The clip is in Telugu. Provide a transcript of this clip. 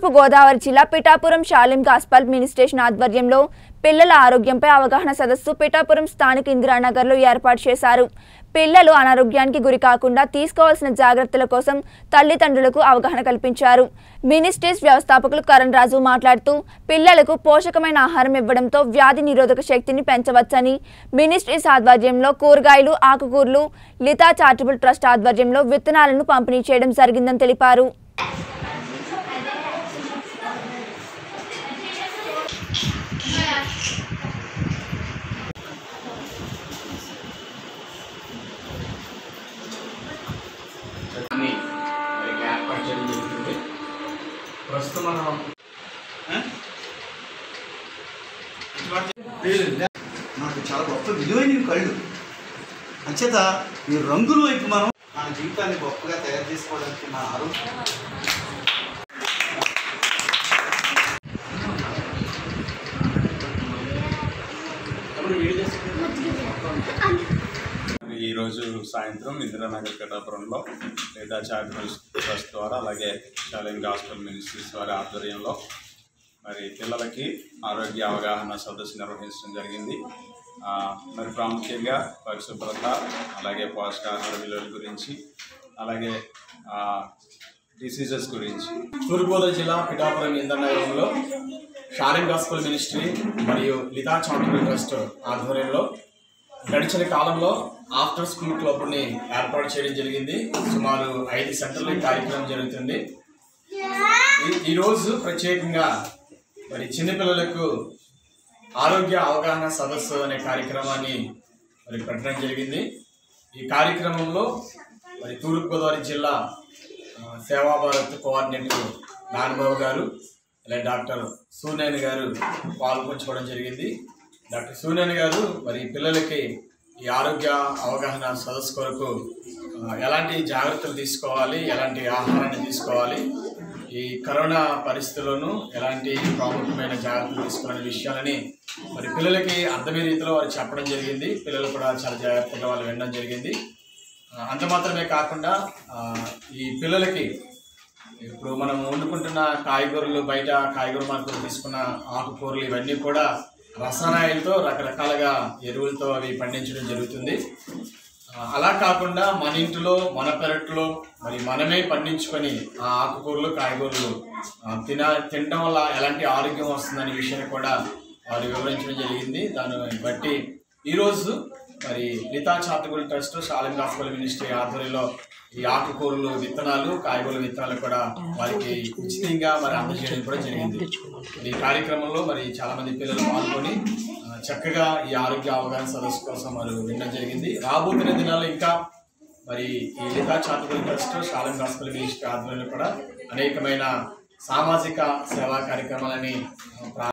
తూర్పు గోదావరి జిల్లా పిఠాపురం షాలిం గాస్పల్ మినిస్ట్రేషన్ ఆధ్వర్యంలో పిల్లల ఆరోగ్యంపై అవగాహన సదస్సు పిఠాపురం స్థానిక ఇందిరానగర్లో ఏర్పాటు చేశారు పిల్లలు అనారోగ్యానికి గురి కాకుండా తీసుకోవాల్సిన జాగ్రత్తల కోసం తల్లిదండ్రులకు అవగాహన కల్పించారు మినిస్ట్రీస్ వ్యవస్థాపకులు కరణ్ రాజు మాట్లాడుతూ పిల్లలకు పోషకమైన ఆహారం ఇవ్వడంతో వ్యాధి నిరోధక శక్తిని పెంచవచ్చని మినిస్ట్రీస్ ఆధ్వర్యంలో కూరగాయలు ఆకుకూరలు లితా చారిటబుల్ ట్రస్ట్ ఆధ్వర్యంలో విత్తనాలను పంపిణీ చేయడం జరిగిందని తెలిపారు అని మరి ఏర్పాటు చేయడం జరుగుతుంది ప్రస్తుతం మనం మనకు చాలా గొప్ప విలువైనవి కళ్ళు అంచేత ఈ రంగుల వైపు మనం మన జీవితాన్ని గొప్పగా తయారు చేసుకోవడానికి మన ఆరోగ్యం మరి ఈరోజు సాయంత్రం ఇందిరానగర్ పిఠాపురంలో లేదా చారిటబుల్ ట్రస్ట్ ద్వారా అలాగే చాలెంజ్ హాస్పిటల్ మినిస్ట్రీస్ వారి ఆధ్వర్యంలో మరి పిల్లలకి ఆరోగ్య అవగాహన సదస్సు నిర్వహించడం జరిగింది ఆ, మరి ప్రాముఖ్యంగా పరిశుభ్రత అలాగే పోషకాహార విలువల గురించి అలాగే డిసీజెస్ గురించి తూర్పుగోదావరి జిల్లా పిఠాపురం ఇంద్రనగరంలో షాలిం గాస్పల్ మినిస్ట్రీ మరియు లితా చారిటబుల్ ట్రస్ట్ ఆధ్వర్యంలో గడిచిన కాలంలో ఆఫ్టర్ స్కూల్ క్లబ్ని ఏర్పాటు చేయడం జరిగింది సుమారు ఐదు సెంటర్లు ఈ కార్యక్రమం జరుగుతుంది ఈ- ఈరోజు ప్రత్యేకంగా మరి చిన్నపిల్లలకు ఆరోగ్య అవగాహన సదస్సు అనే కార్యక్రమాన్ని మరి పెట్టడం జరిగింది ఈ కార్యక్రమంలో మరి తూర్పుగోదావరి జిల్లా ఆ, సేవా భారత్ కోఆర్డినేటర్ నాగబాబు గారు అలాగే డాక్టర్ సూనేని గారు పాల్పంచుకోవడం జరిగింది డాక్టర్ సూనేని గారు మరి పిల్లలకి ఈ ఆరోగ్య అవగాహన సదస్సు కొరకు ఆ, ఎలాంటి జాగ్రత్తలు తీసుకోవాలి ఎలాంటి ఆహారాన్ని తీసుకోవాలి ఈ కరోనా పరిస్థితుల్లోనూ ఎలాంటి ప్రాముఖ్యమైన జాగ్రత్తలు తీసుకోవాలనే విషయాలని మరి పిల్లలకి అర్థమయ్యే రీతిలో వారు చెప్పడం జరిగింది పిల్లలు కూడా చాలా జాగ్రత్తగా వాళ్ళు వినడం జరిగింది ఆ, అంత మాత్రమే కాకుండా ఆ, ఈ పిల్లలకి ఇప్పుడు మనం వండుకుంటున్న కాయగూరలు బయట కాయగూర మార్కెట్ తీసుకున్న ఆకుకూరలు ఇవన్నీ కూడా రసాయనాలతో రకరకాలుగా ఎరువులతో అవి పండించడం జరుగుతుంది ఆ, అలా కాకుండా మన ఇంటిలో మన పెరట్లో మరి మనమే పండించుకొని ఆ ఆకుకూరలు కాయగూరలు ఆ, తిన తినడం వల్ల ఎలాంటి ఆరోగ్యం వస్తుందనే విషయాన్ని కూడా వారు వివరించడం జరిగింది దాన్ని బట్టి ఈరోజు మరి Litha charitable trust Shalom gospel ministry ఆధ్వర్యంలో ఈ ఆకుకూరలు విత్తనాలు కాయగూరల విత్తనాలు కూడా వారికి ఉచితంగా మరి అందజేయడం కూడా జరిగింది ఈ కార్యక్రమంలో మరి చాలా మంది పిల్లలు పాల్గొని ఆ, చక్కగా ఈ ఆరోగ్య అవగాహన సదస్సు కోసం వారు వినడం జరిగింది రాబోతున్న దినాల్లో ఇంకా మరి ఈ Litha charitable trust Shalom gospel ministry ఆధ్వర్యంలో కూడా అనేకమైన సామాజిక సేవా కార్యక్రమాలని ఆ, ప్రా-